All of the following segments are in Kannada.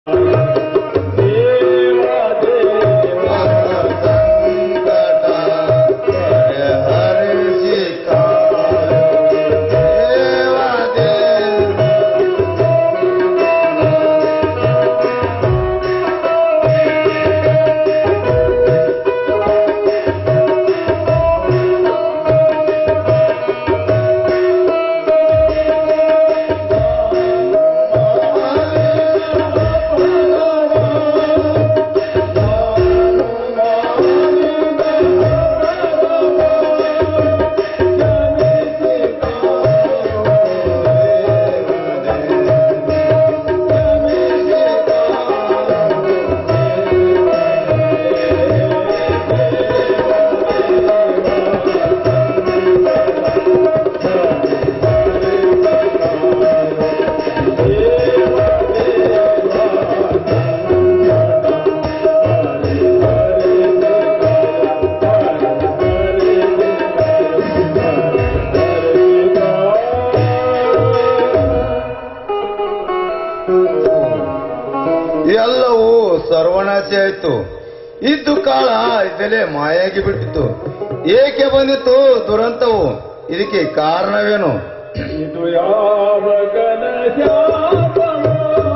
ಎಲ್ಲವೂ ಸರ್ವನಾಶ ಆಯ್ತು ಇದ್ದು ಕಾಲ ಇದಲ್ಲೇ ಮಾಯಾಗಿ ಬಿಟ್ಟಿತ್ತು ಏಕೆ ಬಂದಿತ್ತು ದುರಂತವು ಇದಕ್ಕೆ ಕಾರಣವೇನು ಇದು ಯಾವ ಘನ ಶಾಪವೋ?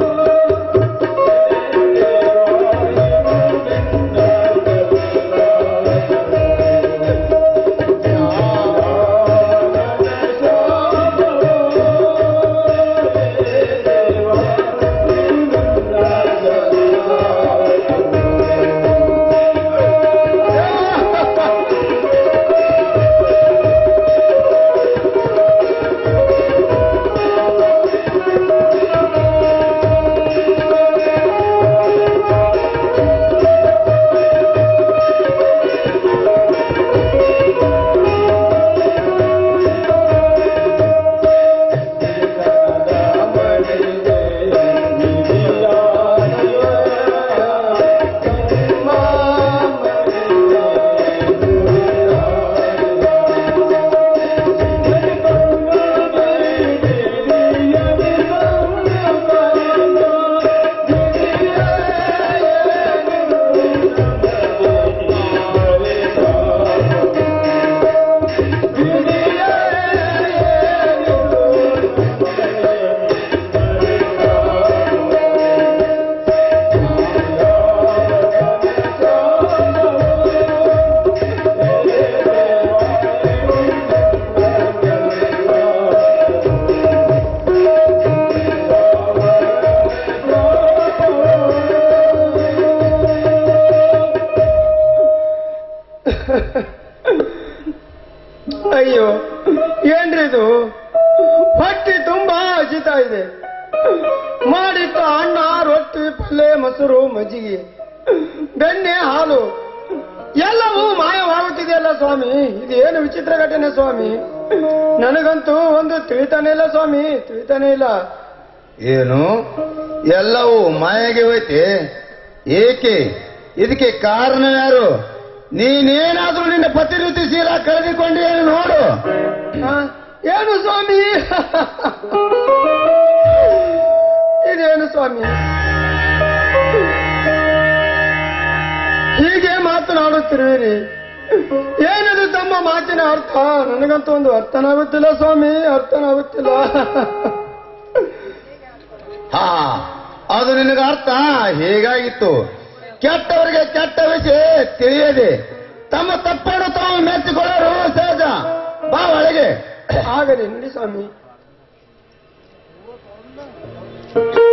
ಅಯ್ಯೋ ಏನ್ರಿ ಇದು ಹೊಟ್ಟೆ ತುಂಬಾ ಹಸಿತಾ ಇದೆ ಮಾಡಿಟ್ಟ ಅನ್ನ ರೊಟ್ಟಿ ಪಲ್ಯ ಮೊಸರು ಮಜ್ಜಿಗೆ ಬೆಣ್ಣೆ ಹಾಲು ಎಲ್ಲವೂ ಮಾಯವಾಗುತ್ತಿದೆಯಲ್ಲ ಸ್ವಾಮಿ ಇದೇನು ವಿಚಿತ್ರ ಘಟನೆ ಸ್ವಾಮಿ ನನಗಂತೂ ಒಂದು ತಿಳಿತಾನೆ ಇಲ್ಲ ಸ್ವಾಮಿ ತಿಳಿತಾನೆ ಇಲ್ಲ ಏನು ಎಲ್ಲವೂ ಮಾಯಾಗಿ ಹೋಯ್ತೆ ಏಕೆ ಇದಕ್ಕೆ ಕಾರಣ ಯಾರು ನೀನೇನಾದ್ರೂ ನಿನ್ನ ಪತಿವೃತ್ತಿ ಶೀಲ ಕಳೆದುಕೊಂಡೇ ನೋಡು ಆ, ಏನು ಸ್ವಾಮಿ ಇದೇನು ಸ್ವಾಮಿ ಹೀಗೆ ಮಾತನಾಡುತ್ತಿರುವಿರಿ ಏನದು ತಮ್ಮ ಮಾತಿನ ಅರ್ಥ ನನಗಂತೂ ಒಂದು ಅರ್ಥನಾಗುತ್ತಿಲ್ಲ ಸ್ವಾಮಿ ಅರ್ಥನಾಗುತ್ತಿಲ್ಲ ಹಾ ಅದು ನಿನಗೆ ಅರ್ಥ ಹೇಗಾಗಿತ್ತು ಕೆಟ್ಟವರಿಗೆ ಕೆಟ್ಟ ವಿಷಯ ತಿಳಿಯದೆ ತಮ್ಮ ತಪ್ಪನ್ನು ತಾವು ಮೆಚ್ಚಿಕೊಳ್ಳೋರು ಸಹಜ ಬಾ ಒಳಗೆ ಆಗಲಿ ನೋಡಿ ಸ್ವಾಮಿ